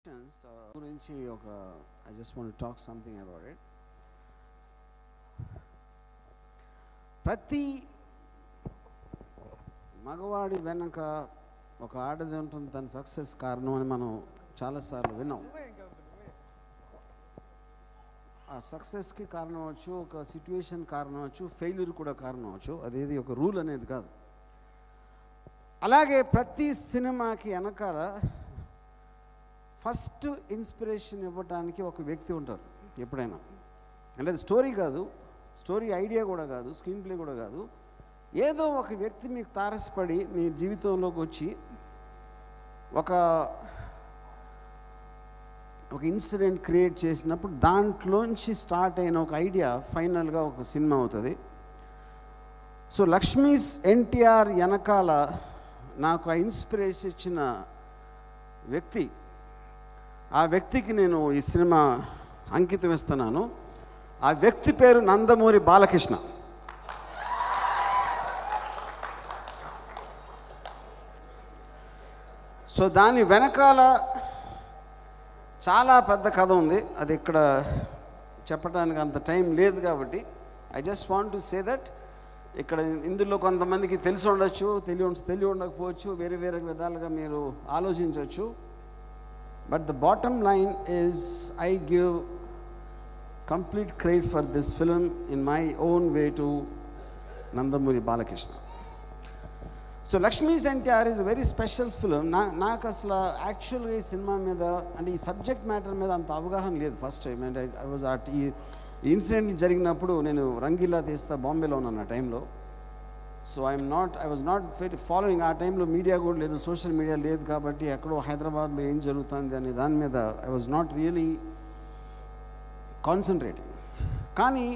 uh, గురించి ఒక I just want talk something about it ప్రతి మగవాడి వెనక ఒక ఆడది ఉంటుంది తన సక్సెస్ కారణం అని మనం చాలాసార్లు విన్నాం ఆ సక్సెస్కి కారణం అవచ్చు ఒక సిచ్యువేషన్ కారణం అవచ్చు ఫెయిల్యూర్ కూడా కారణం అవచ్చు అదేది ఒక రూల్ అనేది కాదు అలాగే ప్రతి సినిమాకి వెనకాల ఫస్ట్ ఇన్స్పిరేషన్ ఇవ్వడానికి ఒక వ్యక్తి ఉంటారు ఎప్పుడైనా అంటే అది స్టోరీ కాదు స్టోరీ ఐడియా కూడా కాదు స్క్రీన్ ప్లే కూడా కాదు ఏదో ఒక వ్యక్తి మీకు తారసపడి మీ జీవితంలోకి వచ్చి ఒక ఒక ఇన్సిడెంట్ క్రియేట్ చేసినప్పుడు దాంట్లోంచి స్టార్ట్ అయిన ఒక ఐడియా ఫైనల్గా ఒక సినిమా అవుతుంది సో లక్ష్మీస్ ఎన్టీఆర్ వెనకాల నాకు ఆ ఇన్స్పిరేషన్ ఇచ్చిన వ్యక్తి ఆ వ్యక్తికి నేను ఈ సినిమా అంకితం ఇస్తున్నాను ఆ వ్యక్తి పేరు నందమూరి బాలకృష్ణ సో దాని వెనకాల చాలా పెద్ద కథ ఉంది అది ఇక్కడ చెప్పడానికి అంత టైం లేదు కాబట్టి I just want to say that ఇక్కడ ఇందులో కొంతమందికి తెలిసి ఉండొచ్చు తెలియ తెలియ ఉండకపోవచ్చు వేరే వేరే విధాలుగా మీరు ఆలోచించవచ్చు but the bottom line is I give complete credit for this film in my own way to Nandamuri Balakrishna so Lakshmi's NTR is very special film నా నాకు అసలు యాక్చువల్గా ఈ సినిమా మీద అంటే ఈ సబ్జెక్ట్ మ్యాటర్ మీద అంత అవగాహన లేదు ఫస్ట్ టైం అంటే ఐ వాజ్ అట్ ఈ ఇన్సిడెంట్ జరిగినప్పుడు నేను రంగీలా తీస్తా బాంబేలో ఉన్నాను ఆ టైంలో so I'm not I was not very following ఆ టైంలో మీడియా కూడా లేదు సోషల్ మీడియా లేదు కాబట్టి ఎక్కడో హైదరాబాద్లో ఏం జరుగుతుంది అనే దాని మీద I was not really concentrating కానీ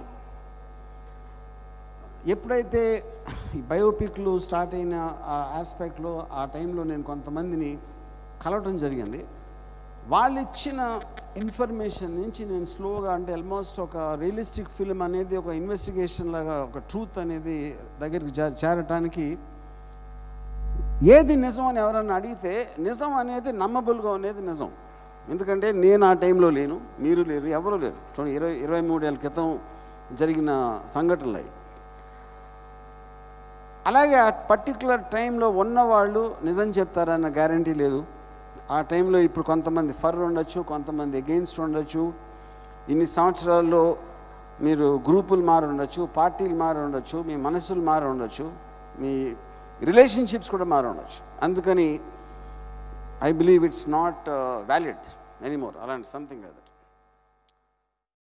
ఎప్పుడైతే ఈ బయోపిక్లు స్టార్ట్ అయిన ఆ ఆస్పెక్ట్లో ఆ టైంలో నేను కొంతమందిని కలవటం జరిగింది వాళ్ళు ఇచ్చిన ఇన్ఫర్మేషన్ నుంచి నేను స్లోగా అంటే ఆల్మోస్ట్ ఒక రియలిస్టిక్ ఫిలిం అనేది ఒక ఇన్వెస్టిగేషన్ లాగా ఒక ట్రూత్ అనేది దగ్గరికి జా- చేరటానికి ఏది నిజం అని ఎవరన్నా అడిగితే నిజం అనేది నమ్మబుల్గా అనేది నిజం ఎందుకంటే నేను ఆ టైంలో లేను మీరు లేరు ఎవరు లేరు చూడండి ఇరవై ఇరవై మూడేళ్ళ క్రితం జరిగిన సంఘటనలు అవి అలాగే ఆ పర్టికులర్ టైంలో ఉన్నవాళ్ళు నిజం చెప్తారన్న గ్యారంటీ లేదు ఆ టైంలో ఇప్పుడు కొంతమంది ఫర్ ఉండొచ్చు కొంతమంది అగెయిన్స్ట్ ఉండొచ్చు ఇన్ని సంవత్సరాల్లో మీరు గ్రూపులు మారి ఉండొచ్చు పార్టీలు మారి ఉండొచ్చు మీ మనసులు మారి ఉండొచ్చు మీ రిలేషన్షిప్స్ కూడా మారి ఉండొచ్చు అందుకని I believe it's not valid anymore అలాంటి సంథింగ్ లైక్ దట్